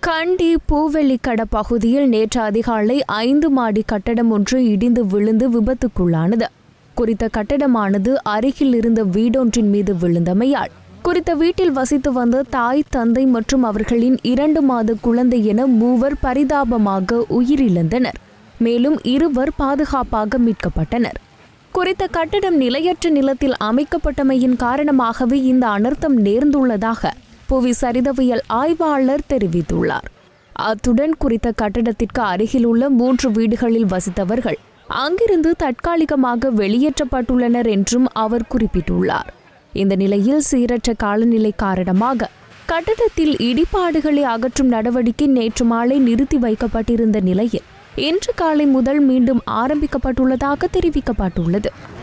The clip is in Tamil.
கண்டி பூவெள்ளிக்கட பகுதியில் நேற்று அதிகாலை ஐந்து மாடி கட்டடம் ஒன்று இடிந்து விழுந்து விபத்துக்குள்ளானது குறித்த கட்டடமானது அருகில் இருந்த வீடொன்றின் மீது விழுந்தமையால் குறித்த வீட்டில் வசித்து வந்த தாய் தந்தை மற்றும் அவர்களின் இரண்டு மாத குழந்தை என மூவர் பரிதாபமாக உயிரிழந்தனர் மேலும் இருவர் பாதுகாப்பாக மீட்கப்பட்டனர் குறித்த கட்டடம் நிலையற்ற நிலத்தில் அமைக்கப்பட்டமையின் காரணமாகவே இந்த அனர்த்தம் நேர்ந்துள்ளதாக புவி சரிதவியல் ஆய்வாளர் தெரிவித்துள்ளார் அத்துடன் குறித்த கட்டடத்திற்கு அருகிலுள்ள மூன்று வீடுகளில் வசித்தவர்கள் அங்கிருந்து தற்காலிகமாக வெளியேற்றப்பட்டுள்ளனர் என்றும் அவர் குறிப்பிட்டுள்ளார் இந்த நிலையில் சீரற்ற காலநிலை காரணமாக கட்டடத்தில் இடிபாடுகளை அகற்றும் நடவடிக்கை நேற்று மாலை நிறுத்தி வைக்கப்பட்டிருந்த நிலையில் இன்று காலை முதல் மீண்டும் ஆரம்பிக்கப்பட்டுள்ளதாக தெரிவிக்கப்பட்டுள்ளது